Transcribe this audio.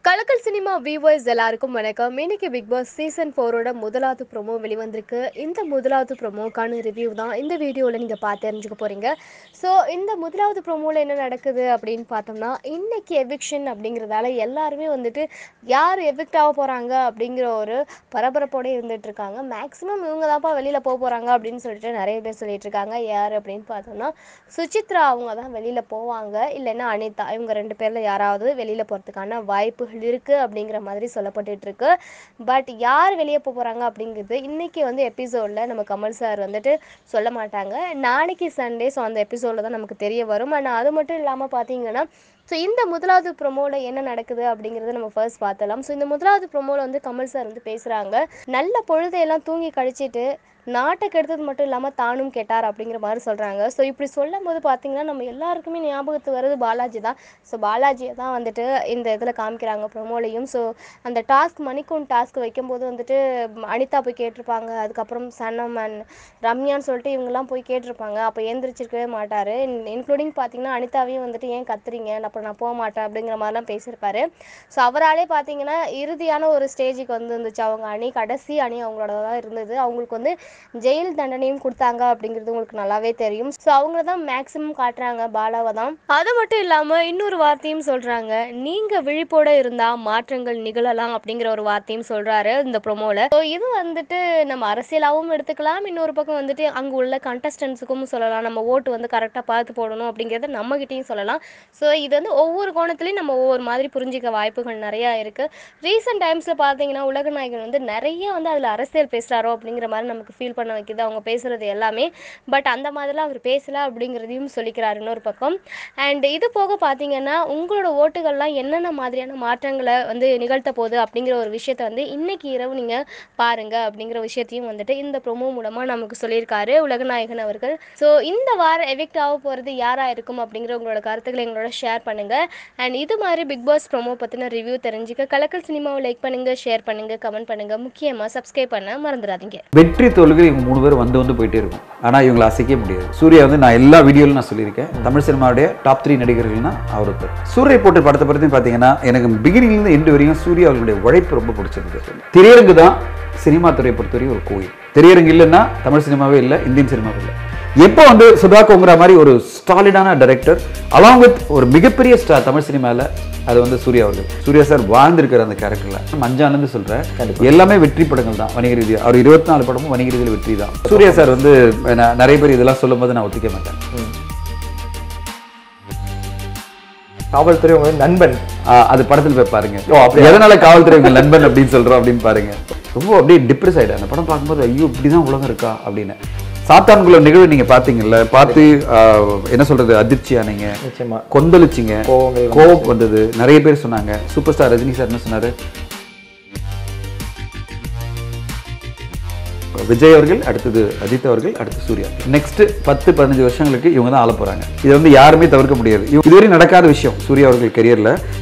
கலக்கல் cinema viewers எல்லாருக்கும் வணக்கம் இன்னைக்கு பிக் பாஸ் சீசன் ஃபோரோட முதலாவது ப்ரோமோ வெளிவந்திருக்கு இந்த முதலாவது ப்ரோமோக்கான ரிவ்யூ தான் இந்த வீடியோவில் நீங்கள் பார்த்து தெரிஞ்சுக்க போகிறீங்க ஸோ இந்த முதலாவது ப்ரோமோவில் என்ன நடக்குது அப்படின்னு பார்த்தோம்னா இன்னைக்கு எவிக்ஷன் அப்படிங்கிறதால எல்லாருமே வந்துட்டு யார் எவிக்ட் ஆக போகிறாங்க அப்படிங்கிற ஒரு பரபரப்போட இருந்துட்டு இருக்காங்க மேக்ஸிமம் இவங்க தான்ப்பா வெளியில் போக போகிறாங்க அப்படின்னு சொல்லிட்டு நிறைய பேர் சொல்லிட்டு இருக்காங்க யார் அப்படின்னு பார்த்தோம்னா சுசித்ரா அவங்க தான் வெளியில் போவாங்க இல்லைன்னா அனிதா இவங்க ரெண்டு பேரில் யாராவது வெளியில் போகிறதுக்கான வாய்ப்புகள் இருக்குது அப்படிங்கிற மாதிரி சொல்லப்பட்டுட்டு இருக்கு பட் யார் வெளியே போக போகிறாங்க அப்படிங்கிறது இன்றைக்கி வந்து எபிசோடில் நம்ம கமல் சார் வந்துட்டு சொல்ல மாட்டாங்க நாளைக்கு சண்டே ஸோ அந்த எபிசோடில் தான் நமக்கு தெரிய வரும் ஆனால் அது மட்டும் இல்லாமல் பார்த்தீங்கன்னா ஸோ இந்த முதலாவது ப்ரொமோவில் என்ன நடக்குது அப்படிங்கிறத நம்ம ஃபர்ஸ்ட் பார்த்தலாம் ஸோ இந்த முதலாவது ப்ரொமோவில் வந்து கமல் சார் வந்து பேசுகிறாங்க நல்ல பொழுதையெல்லாம் தூங்கி கழிச்சிட்டு நாட்டை கெடுத்தது மட்டும் இல்லாமல் தானும் கெட்டார் அப்படிங்கிற மாதிரி சொல்கிறாங்க ஸோ இப்படி சொல்லும் போது பார்த்தீங்கன்னா நம்ம எல்லாருக்குமே ஞாபகத்துக்கு வருது பாலாஜி தான் ஸோ பாலாஜியை தான் வந்துட்டு இந்த இதில் காமிக்கிறாங்க ப்ரொமோலையும் ஸோ அந்த டாஸ்க் மணிக்கும் டாஸ்க் வைக்கும்போது வந்துட்டு ம், அனிதா போய் கேட்டிருப்பாங்க அதுக்கப்புறம் சன்னம் அண்ட் ரம்யான்னு சொல்லிட்டு இவங்கெல்லாம் போய் கேட்டிருப்பாங்க அப்போ ஏந்திரிச்சிருக்கவே மாட்டார் இன்க்ளூடிங் பார்த்தீங்கன்னா அனிதாவையும் வந்துட்டு ஏன் கத்துறீங்க அப்புறம் நான் போக மாட்டேன் அப்படிங்கிற மாதிரிலாம் பேசியிருப்பாரு ஸோ அவராலே பார்த்தீங்கன்னா இறுதியான ஒரு ஸ்டேஜுக்கு வந்து இருந்துச்சு அவங்க அணி கடைசி அணி அவங்களோட தான் இருந்தது அவங்களுக்கு வந்து ஜெயில் தண்டனையும் கொடுத்தாங்க அப்படிங்கிறது உங்களுக்கு நல்லாவே தெரியும் ஸோ அவங்க தான் மேக்ஸிமம் காட்டுறாங்க பாலாவை தான் அது மட்டும் இல்லாமல் இன்னொரு வார்த்தையும் சொல்கிறாங்க நீங்கள் விழிப்போட இருந்தால் மாற்றங்கள் நிகழலாம் அப்படிங்கிற ஒரு வார்த்தையும் சொல்கிறாரு இந்த ப்ரொமோவில் ஸோ இது வந்துட்டு நம்ம அரசியலாகவும் எடுத்துக்கலாம் இன்னொரு பக்கம் வந்துட்டு அங்கே உள்ள கண்டஸ்டன்ஸுக்கும் சொல்லலாம் நம்ம ஓட்டு வந்து கரெக்டாக பார்த்து போடணும் அப்படிங்கிறத நம்மகிட்டயும் சொல்லலாம் ஸோ இது வந்து ஒவ்வொரு கோணத்துலையும் நம்ம ஒவ்வொரு மாதிரி புரிஞ்சிக்க வாய்ப்புகள் நிறையா இருக்குது ரீசெண்ட் டைம்ஸில் பார்த்தீங்கன்னா உலக நாயகன் வந்து நிறைய வந்து அதில் அரசியல் பேசுகிறாரோ அப்படிங்கிற மாதிரி நமக்கு ஃபீல் பண்ண வைக்குது அவங்க பேசுகிறது எல்லாமே பட் அந்த மாதிரிலாம் அவர் பேசலை அப்படிங்கிறதையும் சொல்லிக்கிறார் இன்னொரு பக்கம் அண்ட் இது போக பார்த்தீங்கன்னா உங்களோட ஓட்டுகள்லாம் என்னென்ன மாதிரியான மாற்றங்களை வந்து நிகழ்த்த போகுது அப்படிங்கிற ஒரு விஷயத்தை வந்து இன்னைக்கு இரவு நீங்கள் பாருங்க அப்படிங்கிற விஷயத்தையும் வந்துட்டு இந்த ப்ரோமோ மூலமாக நமக்கு சொல்லியிருக்காரு உலகநாயகன் அவர்கள் ஸோ இந்த வாரம் எவிக்ட் ஆக போகிறது யாராக இருக்கும் அப்படிங்கிற உங்களோட கருத்துக்களை எங்களோட ஷேர் பண்ணுங்கள் அண்ட் இது மாதிரி பிக் பாஸ் ப்ரோமோ பற்றின ரிவ்யூ தெரிஞ்சுக்க கலக்கல் சினிமாவை லைக் பண்ணுங்கள் ஷேர் பண்ணுங்கள் கமெண்ட் பண்ணுங்கள் முக்கியமாக சப்ஸ்கிரைப் பண்ண மறந்துடாதீங்க வெற்றி தோல்விகள் இவங்க மூணு பேர் வந்து வந்து போயிட்டே இருக்கும் ஆனால் இவங்களை அசைக்க முடியாது சூர்யா வந்து நான் எல்லா வீடியோவிலும் நான் சொல்லியிருக்கேன் தமிழ் சினிமாவுடைய டாப் த்ரீ நடிகர்கள்னா அவர் ஒருத்தர் சூர்யா போட்டு படத்தை பற்றி பார்த்தீங்கன்னா எனக்கு பிகினிங்லேருந்து எண்டு வரையும் சூர்யா அவர்களுடைய உழைப்பு ரொம்ப பிடிச்சிருக்கு திரையரங்கு தான் சினிமா துறையை பொறுத்தவரையும் ஒரு கோயில் திரையரங்கு இல்லைன்னா தமிழ் சினிமாவே இல்லை இந்தியன் சினிமாவே இல்லை எப்போ வந்து சுதாகோங்கிற மாதிரி ஒரு ஸ்டாலிடான டைரக்டர் அலாங் வித் ஒரு மிகப்பெரிய ஸ்டார் தமிழ் சினிமாவில் அது வந்து சூர்யா அவர்கள் சூர்யா சார் வாழ்ந்திருக்கிற அந்த கேரக்டரில் மஞ்சானந்து சொல்கிறேன் எல்லாமே வெற்றி படங்கள் தான் வணிக ரீதியாக அவர் இருபத்தி நாலு படமும் வணிக ரீதியில் வெற்றி தான் சூர்யா சார் வந்து நான் நிறைய பேர் இதெல்லாம் சொல்லும்போது நான் ஒத்துக்க மாட்டேன் காவல்துறை உங்க நண்பன் ஆஹ் அது படத்தில் போய் பாருங்க ஓ, அப்படியா? எதனால காவல்துறை உங்க நண்பன் அப்படின்னு சொல்றோம் அப்படின்னு பாருங்க ரொம்ப அப்படியே டிப்ரெஸ் ஆயிட்டேன் அந்த படம் பார்க்கும்போது ஐயோ இப்படிதான் உலகம் இருக்கா அப்படின்னு சாத்தான்குள்ள நிகழ்வு நீங்க பாத்தீங்கல்ல பார்த்து ஆஹ், என்ன சொல்றது அதிர்ச்சி ஆனீங்க நிச்சயமா கொந்தளிச்சிங்க கோவங்கள் கோவம் வந்தது நிறைய பேர் சொன்னாங்க சூப்பர் ஸ்டார் ரஜினி சார் என்ன சொன்னாரு விஜய் அவர்கள் அடுத்தது அஜித் அவர்கள் அடுத்து சூர்யா நெக்ஸ்ட் பத்து பதினஞ்சு வருஷங்களுக்கு இவங்க தான் ஆள போறாங்க இது வந்து யாருமே தவிர்க்க முடியாது இவ- இதுவரை நடக்காத விஷயம் சூர்யா அவர்கள் கெரியர்ல